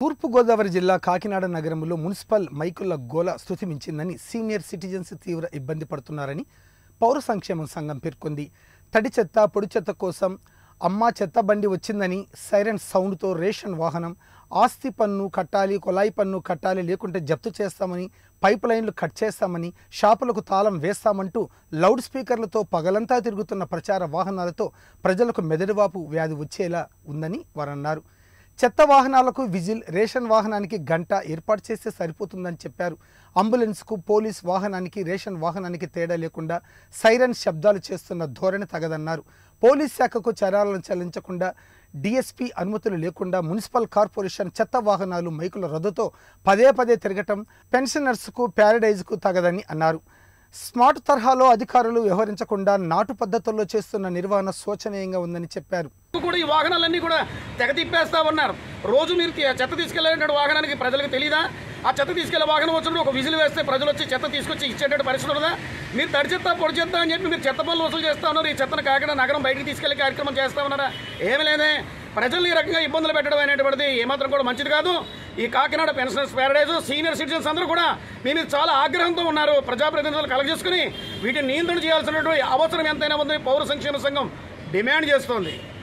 తూర్పుగోదావరి జిల్లా కాకినాడ నగరంలో మున్సిపల్ మైకుల గోల స్థుతిమించిందని సీనియర్ సిటిజన్స్ తీవ్ర ఇబ్బంది పడుతున్నారని పౌర సంక్షేమ సంఘం పేర్కొంది తడి చెత్త పొడి చెత్త కోసం అమ్మా చెత్త బండి వచ్చిందని సైరన్ సౌండ్తో రేషన్ వాహనం ఆస్తి పన్ను కట్టాలి కొలాయి పన్ను కట్టాలి లేకుంటే జప్తు చేస్తామని పైప్ లైన్లు కట్ చేస్తామని షాపులకు తాళం వేస్తామంటూ లౌడ్ స్పీకర్లతో పగలంతా తిరుగుతున్న ప్రచార వాహనాలతో ప్రజలకు మెదడువాపు వ్యాధి వచ్చేలా ఉందని వారన్నారు చెత్త వాహనాలకు విజిల్ రేషన్ వాహనానికి గంట ఏర్పాటు చేస్తే సరిపోతుందని చెప్పారు అంబులెన్స్కు పోలీస్ వాహనానికి రేషన్ వాహనానికి తేడా లేకుండా సైరన్ శబ్దాలు చేస్తున్న ధోరణి తగదన్నారు పోలీస్ శాఖకు చర్యలను చెల్లించకుండా డిఎస్పీ అనుమతులు లేకుండా మున్సిపల్ కార్పొరేషన్ చెత్త వాహనాలు మైకుల రద్దుతో పదే పదే తిరగటం పెన్షనర్స్కు ప్యారడైజ్కు తగదని అన్నారు స్మార్ట్ తరహాలో అధికారులు వ్యవహరించకుండా నాటు పద్ధతుల్లో చేస్తున్న నిర్వహణ శోచనీయంగా ఉందని చెప్పారు కూడా ఈ వాహనాలన్నీ కూడా తెగ తిప్పేస్తా ఉన్నారు రోజు మీరు తీ- చెత్త తీసుకెళ్లేటువంటి వాహనానికి ప్రజలకు తెలియదా ఆ చెత్త తీసుకెళ్లే వాహనం వచ్చినప్పుడు ఒక విజిల్ వేస్తే ప్రజలు వచ్చి చెత్త తీసుకొచ్చి ఇచ్చేటట్టు పరిస్థితి ఉన్నదా మీరు తడి చెత్త పొడి చెత్త అని చెప్పి మీరు చెత్త పనులు వసూలు చేస్తా ఉన్నారు ఈ చెత్తను కాకినాడ నగరం బయటికి తీసుకెళ్లే కార్యక్రమం చేస్తా ఉన్నారా ఏమి లేదే ప్రజలు ఈ రకంగా ఇబ్బందులు పెట్టడం అనేటువంటిది ఏమాత్రం కూడా మంచిది కాదు ఈ Kakinada pensioners paradise senior citizens అందరూ కూడా మీ మీద చాలా ఆగ్రహంతో ఉన్నారు ప్రజాప్రతినిధులు కలగజేసుకుని వీటిని నియంత్రణ చేయాల్సినటువంటి అవసరం ఎంతైనా ఉంది పౌర సంక్షేమ సంఘం డిమాండ్ చేస్తోంది